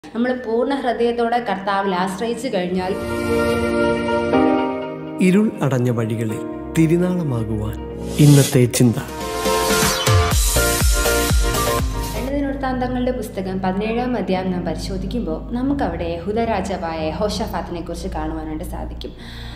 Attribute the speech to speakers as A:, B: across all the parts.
A: നമ്മൾ പൂർണ്ണ ഹൃദയത്തോടെ കർത്താവിൽ ആശ്രയിച്ചു കഴിഞ്ഞാൽ
B: ഇരുൾ അടഞ്ഞ വഴികളിൽ തിരുനാളമാകുവാൻ ഇന്നത്തെ ചിന്ത
A: രണ്ട് ദിനവൃത്താന്തങ്ങളുടെ പുസ്തകം പതിനേഴാം അധ്യായം നാം പരിശോധിക്കുമ്പോൾ നമുക്കവിടെ യഹൂദ രാജാവായ യഹോഷഫാത്തിനെ കുറിച്ച് കാണുവാനായിട്ട് സാധിക്കും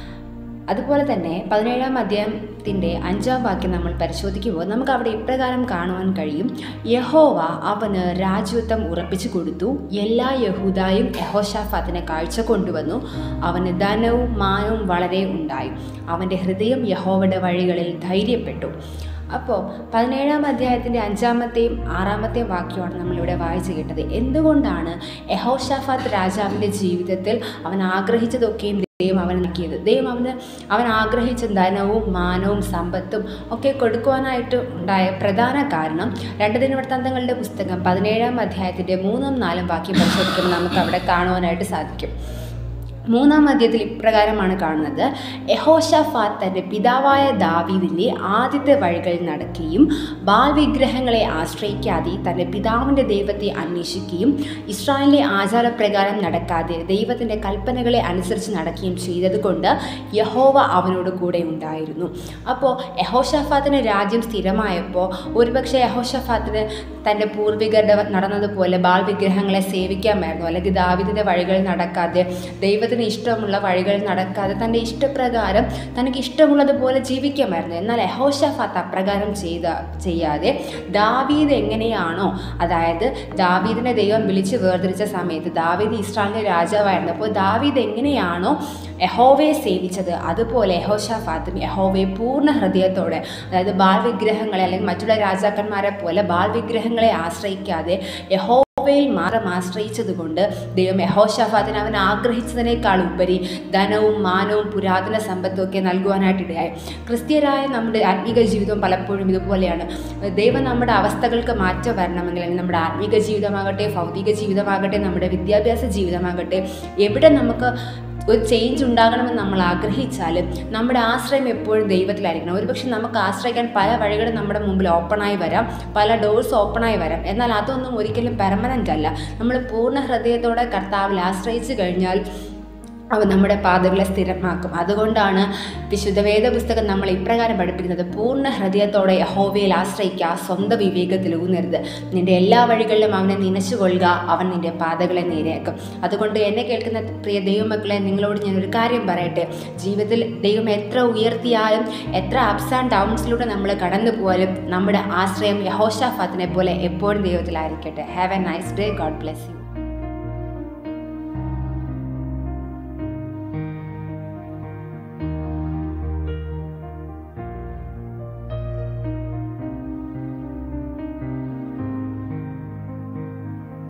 A: അതുപോലെ തന്നെ പതിനേഴാം അധ്യായത്തിൻ്റെ അഞ്ചാം വാക്യം നമ്മൾ പരിശോധിക്കുമ്പോൾ നമുക്ക് അവിടെ ഇപ്രകാരം കാണുവാൻ കഴിയും യഹോവ അവന് രാജ്യത്വം ഉറപ്പിച്ചു കൊടുത്തു എല്ലാ യഹൂദായും യഹോഷാഫാത്തിനെ കാഴ്ച കൊണ്ടുവന്നു അവന് ധനവും മാനവും വളരെ ഉണ്ടായി അവൻ്റെ ഹൃദയം യഹോവയുടെ വഴികളിൽ ധൈര്യപ്പെട്ടു അപ്പോൾ പതിനേഴാം അധ്യായത്തിൻ്റെ അഞ്ചാമത്തെയും ആറാമത്തെയും വാക്യമാണ് നമ്മളിവിടെ വായിച്ചു കേട്ടത് എന്തുകൊണ്ടാണ് യഹോഷാഫാത്ത് രാജാവിൻ്റെ ജീവിതത്തിൽ അവൻ ആഗ്രഹിച്ചതൊക്കെയും ദൈവം അവന് നൽകിയത് ദൈവം അവന് അവൻ ആഗ്രഹിച്ച ധനവും മാനവും സമ്പത്തും ഒക്കെ കൊടുക്കുവാനായിട്ട് ഉണ്ടായ പ്രധാന കാരണം രണ്ട് ദിനവൃത്താന്തങ്ങളുടെ പുസ്തകം പതിനേഴാം അധ്യായത്തിൻ്റെ മൂന്നും നാലും വാക്യം പരിശോധിക്കുമ്പോൾ നമുക്ക് അവിടെ കാണുവാനായിട്ട് സാധിക്കും മൂന്നാം അധ്യായത്തിൽ ഇപ്രകാരമാണ് കാണുന്നത് യഹോഷഫാത്ത് തൻ്റെ പിതാവായ ദാവീദിൻ്റെ ആദ്യത്തെ വഴികളിൽ നടക്കുകയും ബാൽ വിഗ്രഹങ്ങളെ ആശ്രയിക്കാതെ തൻ്റെ പിതാവിൻ്റെ ദൈവത്തെ അന്വേഷിക്കുകയും ഇസ്രായേലിലെ ആചാരപ്രകാരം നടക്കാതെ ദൈവത്തിൻ്റെ കൽപ്പനകളെ അനുസരിച്ച് നടക്കുകയും ചെയ്തതുകൊണ്ട് യഹോവ അവനോട് കൂടെ ഉണ്ടായിരുന്നു അപ്പോൾ യഹോഷഫാത്തിന് രാജ്യം സ്ഥിരമായപ്പോൾ ഒരുപക്ഷെ യഹോഷഫാത്തിന് തൻ്റെ പൂർവികരുടെ നടന്നതുപോലെ ബാൽ വിഗ്രഹങ്ങളെ സേവിക്കാമായിരുന്നു അല്ലെങ്കിൽ ദാവിദിൻ്റെ വഴികളിൽ നടക്കാതെ ദൈവത്തിന് ഇഷ്ടമുള്ള വഴികളിൽ നടക്കാതെ തൻ്റെ ഇഷ്ടപ്രകാരം തനിക്ക് ഇഷ്ടമുള്ളതുപോലെ ജീവിക്കാമായിരുന്നു എന്നാൽ യഹോഷഫാത്ത് അപ്രകാരം ചെയ്ത ചെയ്യാതെ ദാവീദ് എങ്ങനെയാണോ അതായത് ദാവീദിനെ ദൈവം വിളിച്ച് വേർതിരിച്ച സമയത്ത് ദാവീദ് ഇസ്രായേലിൻ്റെ രാജാവായിരുന്നു അപ്പോൾ ദാവീദ് എങ്ങനെയാണോ യഹോവയെ സേവിച്ചത് അതുപോലെ യഹോഷാഫാത്തും യഹോവയെ പൂർണ്ണ ഹൃദയത്തോടെ അതായത് ബാൽ വിഗ്രഹങ്ങളെ അല്ലെങ്കിൽ മറ്റുള്ള രാജാക്കന്മാരെ പോലെ ബാൽ വിഗ്രഹങ്ങളെ ആശ്രയിക്കാതെ യഹോ യഹോവയിൽ മാത്രം ആശ്രയിച്ചതുകൊണ്ട് ദൈവം യഹോഷഫാത്തിന് അവൻ ആഗ്രഹിച്ചതിനേക്കാൾ ഉപരി ധനവും മാനവും പുരാതന സമ്പത്തും ഒക്കെ നൽകുവാനായിട്ടിടയായി ക്രിസ്ത്യരായ നമ്മുടെ ആത്മീക ജീവിതം പലപ്പോഴും ഇതുപോലെയാണ് ദൈവം നമ്മുടെ അവസ്ഥകൾക്ക് മാറ്റം വരണമെങ്കിൽ അല്ലെങ്കിൽ നമ്മുടെ ആത്മീക ജീവിതമാകട്ടെ ഭൗതിക ജീവിതമാകട്ടെ നമ്മുടെ വിദ്യാഭ്യാസ ജീവിതമാകട്ടെ എവിടെ നമുക്ക് ഒരു ചേഞ്ച് ഉണ്ടാകണമെന്ന് നമ്മൾ ആഗ്രഹിച്ചാലും നമ്മുടെ ആശ്രയം എപ്പോഴും ദൈവത്തിലായിരിക്കണം ഒരുപക്ഷെ നമുക്ക് ആശ്രയിക്കാൻ പല വഴികളും നമ്മുടെ മുമ്പിൽ ഓപ്പണായി വരാം പല ഡോർസ് ഓപ്പണായി വരാം എന്നാൽ അതൊന്നും ഒരിക്കലും പെർമനൻ്റ് അല്ല നമ്മൾ പൂർണ്ണ ഹൃദയത്തോടെ കർത്താവിൽ ആശ്രയിച്ചു കഴിഞ്ഞാൽ അവൻ നമ്മുടെ പാതകളെ സ്ഥിരമാക്കും അതുകൊണ്ടാണ് വിശുദ്ധ വേദ പുസ്തകം നമ്മൾ ഇപ്രകാരം പഠിപ്പിക്കുന്നത് പൂർണ്ണ ഹൃദയത്തോടെ യഹോവയിൽ ആശ്രയിക്കുക സ്വന്തം വിവേകത്തിൽ ഊന്നരുത് നിന്റെ എല്ലാ വഴികളിലും അവനെ നനച്ചുകൊള്ളുക അവൻ നിന്റെ പാതകളെ നേരെയാക്കും അതുകൊണ്ട് എന്നെ കേൾക്കുന്ന പ്രിയ ദൈവമക്കളെ നിങ്ങളോട് ഞാൻ ഒരു കാര്യം പറയട്ടെ ജീവിതത്തിൽ ദൈവം എത്ര ഉയർത്തിയാലും എത്ര അപ്സ് ആൻഡ് ഡൗൺസിലൂടെ നമ്മൾ കടന്നു പോയാലും നമ്മുടെ ആശ്രയം യഹോഷാഫാത്തിനെ പോലെ എപ്പോഴും ദൈവത്തിലായിരിക്കട്ടെ have a nice day God bless U